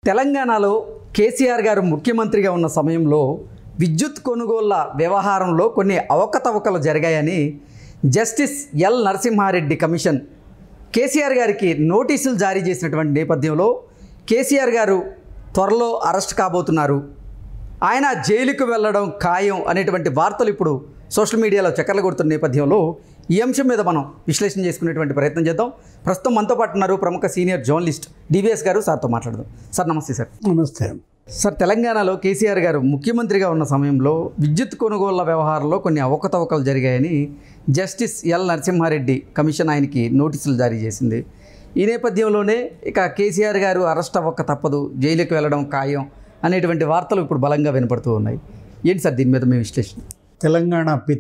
తెలంగాణలో కేసీఆర్ గారు ముఖ్యమంత్రిగా ఉన్న సమయంలో విద్యుత్ కొనుగోళ్ల వ్యవహారంలో కొన్ని అవకతవకలు జరిగాయని justice L Narasimha Reddy commission KCR గారికి నోటీసులు జారీ చేసినటువంటి నేపథ్యంలో కేసీఆర్ గారు త్వరలో అరెస్ట్ కాబోతున్నారు ఆయన జైలుకు వెళ్ళడం ఖాయం అనేటువంటి వార్తలు ఇప్పుడు సోషల్ మీడియాలో చక్కర్లు కొడుతున్న నేపథ్యంలో ఈ అంశం మీద మనం విశ్లేషణ చేసుకునేటువంటి ప్రయత్నం చేద్దాం ప్రస్తుతం మనతో పాటు ఉన్నారు ప్రముఖ సీనియర్ జర్నలిస్ట్ డివిఎస్ గారు సార్తో మాట్లాడదాం సార్ నమస్తే సార్ నమస్తే సార్ తెలంగాణలో కేసీఆర్ గారు ముఖ్యమంత్రిగా ఉన్న సమయంలో విద్యుత్ కొనుగోళ్ల వ్యవహారంలో కొన్ని అవకతవకలు జరిగాయని జస్టిస్ ఎల్ నరసింహారెడ్డి కమిషన్ ఆయనకి నోటీసులు జారీ చేసింది ఈ నేపథ్యంలోనే ఇక కేసీఆర్ గారు అరెస్ట్ అవ్వక తప్పదు జైలుకి వెళ్ళడం ఖాయం అనేటువంటి వార్తలు ఇప్పుడు బలంగా వినపడుతూ ఉన్నాయి ఏంటి సార్ దీని మీద మీ విశ్లేషణ తెలంగాణ పిత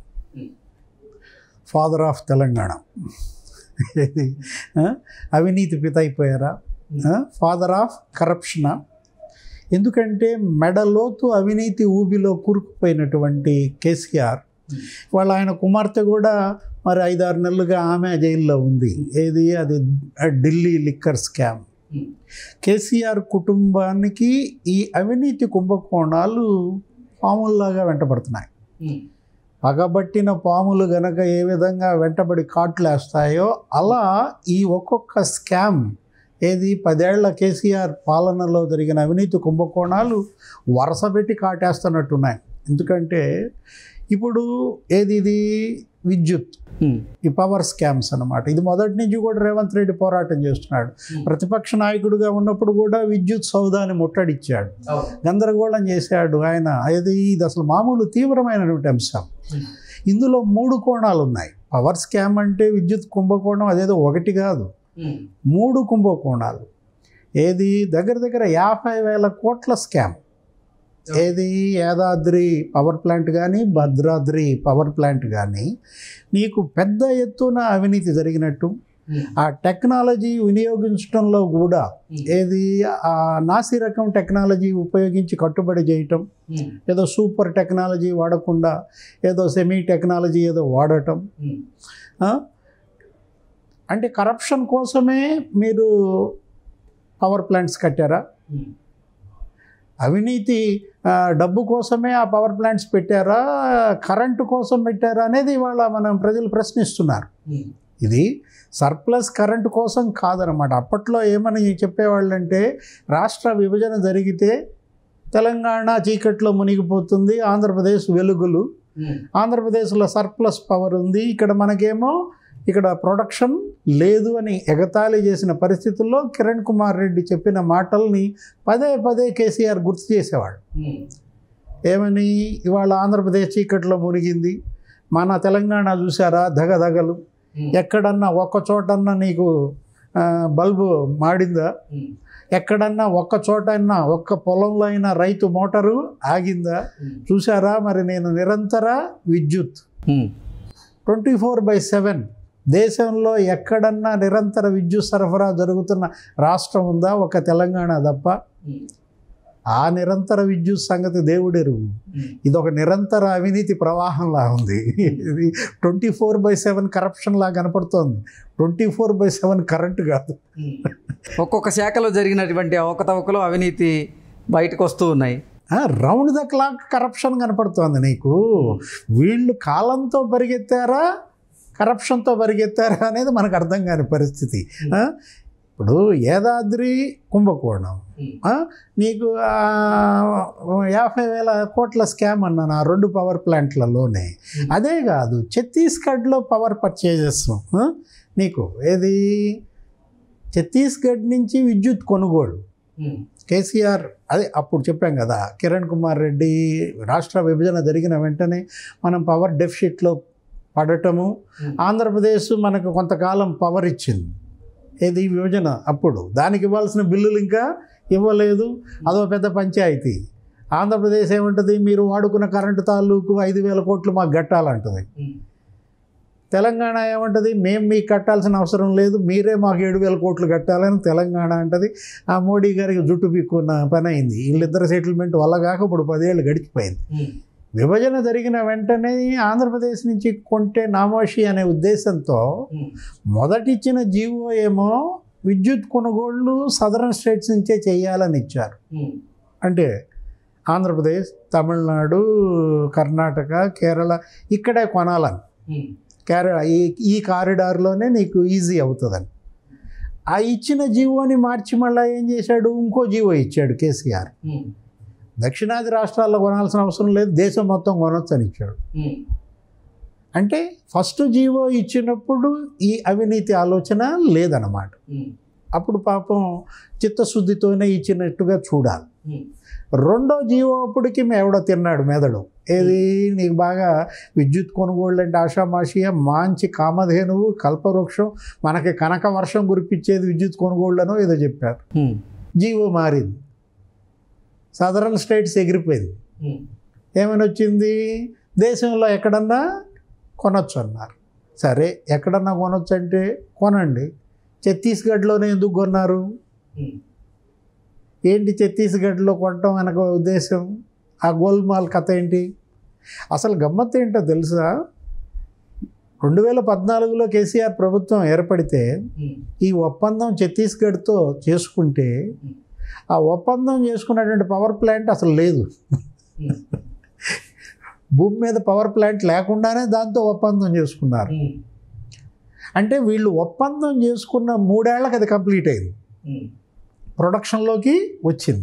ఫాదర్ ఆఫ్ తెలంగాణ ఏది ఆ? అవినీతి పిత అయిపోయారా ఫాదర్ ఆఫ్ కరప్షనా ఎందుకంటే మెడలోతు అవినీతి ఊబిలో కూరుకుపోయినటువంటి కేసీఆర్ వాళ్ళ ఆయన కుమార్తె కూడా మరి ఐదారు నెలలుగా ఆమె జైల్లో ఉంది ఏది అది ఢిల్లీ లిక్కర్ స్కామ్ కేసీఆర్ కుటుంబానికి ఈ అవినీతి కుంభకోణాలు పాముల్లాగా వెంటబడుతున్నాయి పగబట్టిన పాములు గనక ఏ విధంగా వెంటబడి కాట్లేస్తాయో అలా ఈ ఒక్కొక్క స్కామ్ ఏది పదేళ్ల కేసీఆర్ పాలనలో జరిగిన అవినీతి కుంభకోణాలు వరుసపెట్టి కాటేస్తున్నట్టున్నాయి ఎందుకంటే ఇప్పుడు ఏది ఇది విద్యుత్ ఉమ్, ఈ పవర్ స్కామ్స్ అన్నమాట ఇది మొదటి నుంచి కూడా రేవంత్ రెడ్డి పోరాటం చేస్తున్నాడు ప్రతిపక్ష నాయకుడిగా ఉన్నప్పుడు కూడా విద్యుత్ సౌదాన్ని ముట్టడిచ్చాడు గందరగోళం చేశాడు ఆయన అది ఇది అసలు మామూలు తీవ్రమైనటువంటి అంశం ఇందులో మూడు కోణాలు ఉన్నాయి పవర్ స్కామ్ అంటే విద్యుత్ కుంభకోణం అదేదో ఒకటి కాదు మూడు కుంభకోణాలు ఏది దగ్గర దగ్గర యాభై వేల కోట్ల స్కామ్ ఏది యాదాద్రి పవర్ ప్లాంట్ కానీ భద్రాద్రి పవర్ ప్లాంట్ కానీ నీకు పెద్ద ఎత్తున అవినీతి జరిగినట్టు ఆ టెక్నాలజీ వినియోగించడంలో కూడా ఏది ఆ నాసి రకం టెక్నాలజీ ఉపయోగించి కట్టుబడి చేయటం ఏదో సూపర్ టెక్నాలజీ వాడకుండా ఏదో సెమీ టెక్నాలజీ ఏదో వాడటం ఆ? అంటే కరప్షన్ కోసమే మీరు పవర్ ప్లాంట్స్ కట్టారా అవినీతి ఆ, డబ్బు కోసమే ఆ పవర్ ప్లాంట్స్ పెట్టారా కరెంటు కోసం పెట్టారా అనేది ఇవాళ మనం ప్రజలు ప్రశ్నిస్తున్నారు ఇది సర్ప్లస్ కరెంటు కోసం కాదనమాట అప్పట్లో ఏమని చెప్పేవాళ్ళంటే రాష్ట్ర విభజన జరిగితే తెలంగాణ చీకట్లో మునిగిపోతుంది ఆంధ్రప్రదేశ్ వెలుగులు ఆంధ్రప్రదేశ్లో సర్ప్లస్ పవర్ ఉంది ఇక్కడ మనకేమో ఇక్కడ ప్రొడక్షన్ లేదు అని ఎగతాళి చేసిన పరిస్థితుల్లో కిరణ్ కుమార్ రెడ్డి చెప్పిన మాటల్ని పదే పదే కేసీఆర్ గుర్తు చేసేవాడు ఏమని ఇవాళ ఆంధ్రప్రదేశ్ చీకట్లో మునిగింది మన తెలంగాణ చూసారా దగదగలు ఎక్కడన్నా ఒక్క చోటన్నా నీకు ఆ, బల్బు మాడిందా ఎక్కడన్నా ఒక్క చోటన్నా ఒక్క పొలంలో అయినా రైతు మోటారు ఆగిందా చూసారా మరి నేను నిరంతర విద్యుత్ um, twenty four by seven దేశంలో ఎక్కడన్నా నిరంతర విద్యుత్ సరఫరా జరుగుతున్న రాష్ట్రం ఉందా ఒక తెలంగాణ తప్ప ఆ నిరంతర విద్యుత్ సంగతి దేవుడెరుగు ఇది ఒక నిరంతర అవినీతి ప్రవాహంలా ఉంది ఇది twenty four by seven corruption లా కనపడుతోంది twenty four by seven current కాదు ఒక్కొక్క శాఖలో జరిగినటువంటి అవకతవకలు అవినీతి బయటకు వస్తూ ఉన్నాయి రౌండ్ ద క్లాక్ కరప్షన్ కనపడుతోంది నీకు వీళ్ళు కాలంతో పరిగెత్తారా కరప్షన్తో పరిగెత్తారా అనేది మనకు అర్థం కాని పరిస్థితి ఆ? ఇప్పుడు యాదాద్రి కుంభకోణం ఆ? నీకు ఆ, యాభై వేల కోట్ల స్కామ్ అన్నాను ఆ రెండు పవర్ ప్లాంట్లలోనే అదే కాదు ఛత్తీస్గఢ్లో పవర్ పర్చేజెస్ ఆ? నీకు ఏది ఛత్తీస్గఢ్ నుంచి విద్యుత్ కొనుగోలు కేసీఆర్ అదే అప్పుడు చెప్పాం కదా కిరణ్ కుమార్ రెడ్డి రాష్ట్ర విభజన జరిగిన వెంటనే మనం పవర్ డెఫిషిట్లో పడటము ఆంధ్రప్రదేశ్ మనకు కొంతకాలం పవర్ ఇచ్చింది ఏది విభజన అప్పుడు దానికి ఇవ్వాల్సిన బిల్లులు ఇంకా ఇవ్వలేదు అదో పెద్ద పంచాయతీ ఆంధ్రప్రదేశ్ ఏమంటుంది మీరు వాడుకున్న కరెంటు తాలూకు ఐదు వేల కోట్లు మాకు కట్టాలంటుంది తెలంగాణ ఏమంటుంది మేము మీకు కట్టాల్సిన అవసరం లేదు మీరే మాకు ఏడు వేల కోట్లు కట్టాలని తెలంగాణ అంటది ఆ మోడీ గారికి జుట్టు పీక్కున్న పని అయింది వీళ్ళిద్దరు సెటిల్మెంట్ వల్ల కాక ఇప్పుడు పదేళ్ళు గడిచిపోయింది విభజన జరిగిన వెంటనే ఆంధ్రప్రదేశ్ నుంచి కొంటే నామోషి అనే ఉద్దేశంతో మొదటిచ్చిన జీవో ఏమో విద్యుత్ కొనుగోళ్లు సదరన్ స్టేట్స్ నుంచే చేయాలని ఇచ్చారు అంటే ఆంధ్రప్రదేశ్ తమిళనాడు కర్ణాటక కేరళ ఇక్కడే కొనాలని కేరళ ఈ ఈ కారిడార్లోనే నీకు ఈజీ అవుతుందని ఆ ఇచ్చిన జీవోని మార్చి మళ్ళీ ఏం చేశాడు ఇంకో జీవో ఇచ్చాడు కేసీఆర్ దక్షిణాది రాష్ట్రాల్లో కొనాల్సిన అవసరం లేదు దేశం మొత్తం కొనొచ్చు అని ఇచ్చాడు అంటే ఫస్ట్ జీవో ఇచ్చినప్పుడు ఈ అవినీతి ఆలోచన లేదన్నమాట అప్పుడు పాపం చిత్తశుద్ధితోనే ఇచ్చినట్టుగా చూడాలి రెండో జీవో అప్పటికి ఎవడో తిన్నాడు మెదడు ఏది నీకు బాగా విద్యుత్ కొనుగోళ్ళు అంటే ఆషామాషియ మంచి కామధేనువు కల్పవృక్షం మనకి కనక వర్షం కురిపించేది విద్యుత్ కొనుగోళ్ళనో ఏదో చెప్పారు జీవో మారింది సదరన్ స్టేట్స్ ఎగిరిపోయింది ఏమని వచ్చింది దేశంలో ఎక్కడన్నా కొనొచ్చు అన్నారు సరే ఎక్కడన్నా కొనొచ్చు అంటే కొనండి ఛత్తీస్గఢ్లోనే ఎందుకు కొన్నారు ఏంటి ఛత్తీస్గఢ్లో కొనటం వెనక ఉద్దేశం ఆ గోల్మాల్ కథ ఏంటి అసలు గమ్మత్ ఏంటో తెలుసా రెండు వేల పద్నాలుగులో కేసీఆర్ ప్రభుత్వం ఏర్పడితే ఈ ఒప్పందం ఛత్తీస్గఢ్తో చేసుకుంటే ఆ ఒప్పందం చేసుకున్నటువంటి పవర్ ప్లాంట్ అసలు లేదు భూమి మీద పవర్ ప్లాంట్ లేకుండానే దాంతో ఒప్పందం చేసుకున్నారు అంటే వీళ్ళు ఒప్పందం చేసుకున్న మూడేళ్లకు అది కంప్లీట్ అయింది ప్రొడక్షన్లోకి వచ్చింది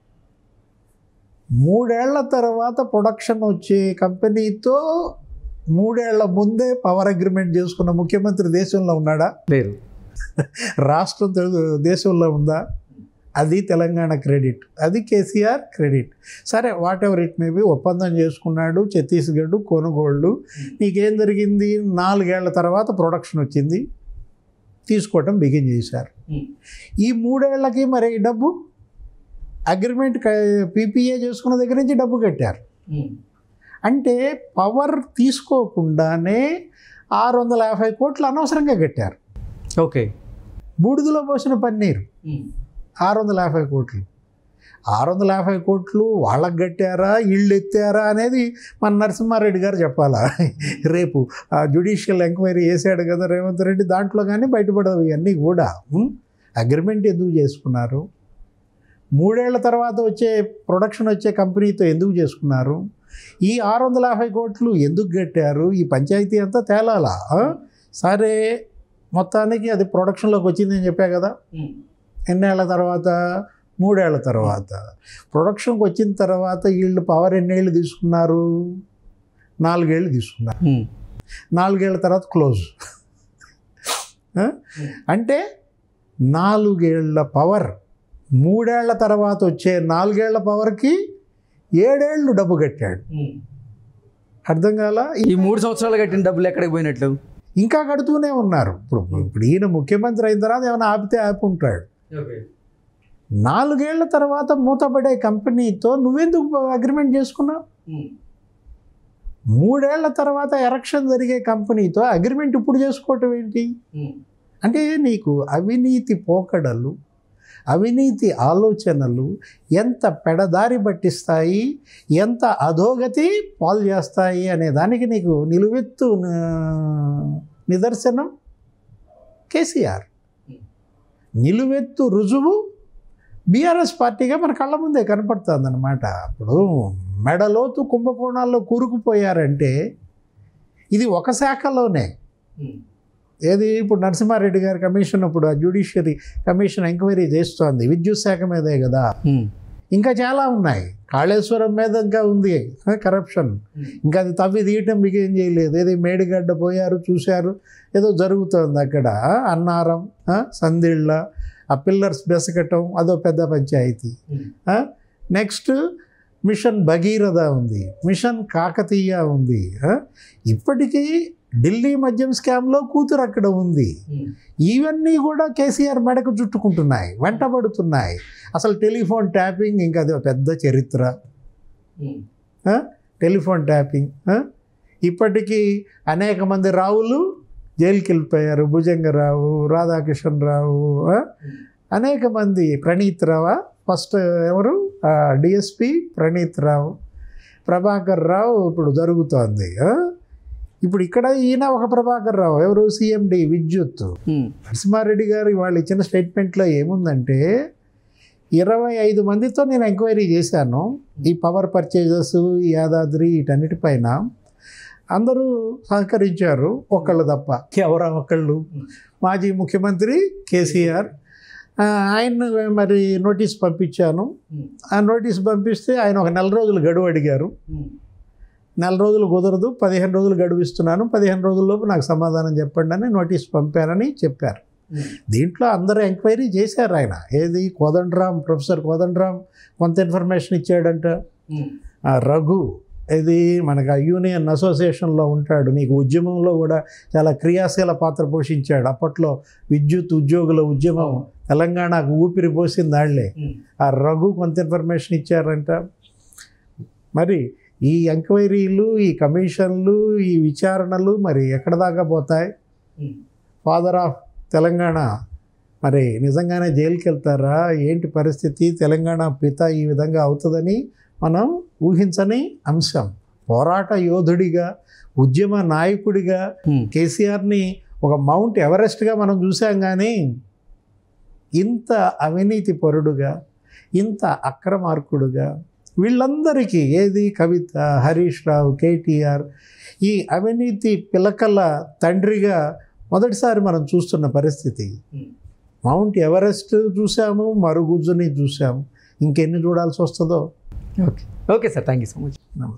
మూడేళ్ల తర్వాత ప్రొడక్షన్ వచ్చే కంపెనీతో మూడేళ్ల ముందే పవర్ అగ్రిమెంట్ చేసుకున్న ముఖ్యమంత్రి దేశంలో ఉన్నాడా లేరు రాష్ట్రం తెలుగు దేశంలో ఉందా అది తెలంగాణ క్రెడిట్ అది కేసీఆర్ క్రెడిట్ సరే whatever it may be ఒప్పందం చేసుకున్నాడు ఛత్తీస్గఢ్ కొనుగోళ్ళు నీకేం జరిగింది నాలుగేళ్ల తర్వాత ప్రొడక్షన్ వచ్చింది తీసుకోవటం బిగిన్ చేశారు ఈ మూడేళ్లకి మరి ఈ డబ్బు అగ్రిమెంట్ పీపీఏ చేసుకున్న దగ్గర నుంచి డబ్బు కట్టారు అంటే పవర్ తీసుకోకుండానే ఆరు వందల యాభై కోట్లు అనవసరంగా కట్టారు ఓకే బూడిదలో పోసిన పన్నీరు ఆరు వందల యాభై కోట్లు ఆరు వందల యాభై కోట్లు వాళ్ళకి కట్టారా ఇళ్ళు ఎత్తారా అనేది మన నరసింహారెడ్డి గారు చెప్పాలా రేపు ఆ జ్యుడిషియల్ ఎంక్వైరీ చేశాడు కదా రేవంత్ రెడ్డి దాంట్లో కానీ బయటపడవు ఇవన్నీ కూడా అగ్రిమెంట్ ఎందుకు చేసుకున్నారు మూడేళ్ల తర్వాత వచ్చే ప్రొడక్షన్ వచ్చే కంపెనీతో ఎందుకు చేసుకున్నారు ఈ ఆరు వందల యాభై కోట్లు ఎందుకు కట్టారు ఈ పంచాయతీ అంతా తేలాలా ఆ? సరే మొత్తానికి అది ప్రొడక్షన్లోకి వచ్చిందని చెప్పా కదా ఎన్నేళ్ల తర్వాత మూడేళ్ల తర్వాత ప్రొడక్షన్కి వచ్చిన తర్వాత వీళ్ళు పవర్ ఎన్నేళ్ళు తీసుకున్నారు నాలుగేళ్ళు తీసుకున్నారు నాలుగేళ్ల తర్వాత క్లోజ్ ఆ? అంటే నాలుగేళ్ల పవర్ మూడేళ్ల తర్వాత వచ్చే నాలుగేళ్ల పవర్కి ఏడేళ్ళు డబ్బు కట్టాడు అర్థం కాల ఈ మూడు సంవత్సరాలు కట్టిన డబ్బులు ఎక్కడికి పోయినట్లు ఇంకా కడుతూనే ఉన్నారు ఇప్పుడు ఇప్పుడు ఈయన ముఖ్యమంత్రి అయిన తర్వాత ఏమైనా ఆపితే ఆపి ఉంటాడు నాలుగేళ్ల తర్వాత మూతపడే కంపెనీతో నువ్వెందుకు అగ్రిమెంట్ చేసుకున్నావు మూడేళ్ల తర్వాత ఎలక్షన్ జరిగే కంపెనీతో అగ్రిమెంట్ ఇప్పుడు చేసుకోవటం ఏంటి అంటే నీకు అవినీతి పోకడలు అవినీతి ఆలోచనలు ఎంత పెడదారి పట్టిస్తాయి ఎంత అధోగతి పాలు చేస్తాయి అనే దానికి నీకు నిలువెత్తు ఆ, నిదర్శనం కేసీఆర్ నిలువెత్తు రుజువు బీఆర్ఎస్ పార్టీగా మన కళ్ళ ముందే కనపడుతుంది అనమాట ఇప్పుడు మెడలోతు కుంభకోణాల్లో కూరుకుపోయారంటే ఇది ఒక శాఖలోనే ఏది ఇప్పుడు నరసింహారెడ్డి గారి కమిషన్ ఇప్పుడు ఆ జ్యుడిషియరీ కమిషన్ ఎంక్వైరీ చేస్తోంది విద్యుత్ శాఖ మీదే కదా ఇంకా చాలా ఉన్నాయి కాళేశ్వరం మీద ఇంకా ఉంది కరప్షన్ ఇంకా అది తవ్వి తీయటం మీకు ఏం చేయలేదు ఏది మేడిగడ్డ పోయారు చూశారు ఏదో జరుగుతోంది అక్కడ అన్నారం ఆ, సందిళ్ళ ఆ పిల్లర్స్ బెసకటం అదో పెద్ద పంచాయతీ నెక్స్ట్ మిషన్ భగీరథ ఉంది మిషన్ కాకతీయ ఉంది ఆ? ఇప్పటికీ ఢిల్లీ మద్యం స్కామ్లో కూతురు అక్కడ ఉంది ఇవన్నీ కూడా కేసీఆర్ మెడకు చుట్టుకుంటున్నాయి వెంటబడుతున్నాయి అసలు టెలిఫోన్ ట్యాపింగ్ ఇంకా అది ఒక పెద్ద చరిత్ర ఆ? టెలిఫోన్ ట్యాపింగ్ ఆ? ఇప్పటికీ అనేక మంది రావులు జైలుకి వెళ్ళిపోయారు భుజంగరావు రాధాకిషన్ రావు ఆ? అనేక మంది ప్రణీత్ రావా ఫస్ట్ ఎవరు డిఎస్పి ప్రణీత్ రావు ప్రభాకర్ రావు ఇప్పుడు జరుగుతోంది ఆ? ఇప్పుడు ఇక్కడ ఈయన ఒక ప్రభాకర్ రావు ఎవరు సీఎండి విద్యుత్ ఉమ్, నరసింహారెడ్డి గారు ఇవాళ ఇచ్చిన స్టేట్మెంట్లో ఏముందంటే ఇరవై ఐదు మందితో నేను ఎంక్వైరీ చేశాను ఈ పవర్ పర్చేజెస్ ఈ యాదాద్రి వీటన్నిటిపైన అందరూ సహకరించారు ఒకళ్ళు తప్ప ఎవరా ఒకళ్ళు మాజీ ముఖ్యమంత్రి కేసీఆర్ ఆ, ఆయన మరి నోటీస్ పంపించాను ఆ నోటీస్ పంపిస్తే ఆయన ఒక నెల రోజులు గడువు అడిగారు ఉమ్, నెల రోజులు కుదరదు పదిహేను రోజులు గడువు ఇస్తున్నాను పదిహేను రోజుల్లోపు నాకు సమాధానం చెప్పండి అని నోటీస్ పంపారని చెప్పారు ఉమ్, దీంట్లో అందరూ ఎంక్వైరీ చేశారు ఆయన ఏది కోదండరామ్ ప్రొఫెసర్ కోదండరామ్ కొంత ఇన్ఫర్మేషన్ ఇచ్చాడంట ఉమ్, ఆ రఘు ఇది మనకు ఆ యూనియన్ అసోసియేషన్లో ఉంటాడు నీకు ఉద్యమంలో కూడా చాలా క్రియాశీల పాత్ర పోషించాడు అప్పట్లో విద్యుత్ ఉద్యోగుల ఉద్యమం తెలంగాణకు ఊపిరి పోసింది వాళ్ళే ఉమ్, ఆ రఘు కొంత ఇన్ఫర్మేషన్ ఇచ్చారంట మరి ఈ ఎంక్వైరీలు ఈ కమిషన్లు ఈ విచారణలు మరి ఎక్కడ దాకా పోతాయి ఉమ్. ఫాదర్ ఆఫ్ తెలంగాణ మరి నిజంగానే జైలుకి వెళ్తారా ఏంటి పరిస్థితి తెలంగాణ పిత ఈ విధంగా అవుతుందని మనం ఊహించని అంశం పోరాట యోధుడిగా ఉద్యమ నాయకుడిగా ఉమ్. కేసీఆర్ని ఒక మౌంట్ ఎవరెస్ట్గా మనం చూసాం కానీ ఇంత అవినీతి పరుడుగా ఇంత అక్రమార్కుడుగా వీళ్ళందరికీ ఏది కవిత హరీష్ రావు కేటీఆర్ ఈ అవినీతి పిలకల తండ్రిగా మొదటిసారి మనం చూస్తున్న పరిస్థితి ఉమ్. మౌంట్ ఎవరెస్ట్ చూసాము మరుగుజ్జుని చూసాము ఇంకెన్ని చూడాల్సి వస్తుందో okay okay sir thank you so much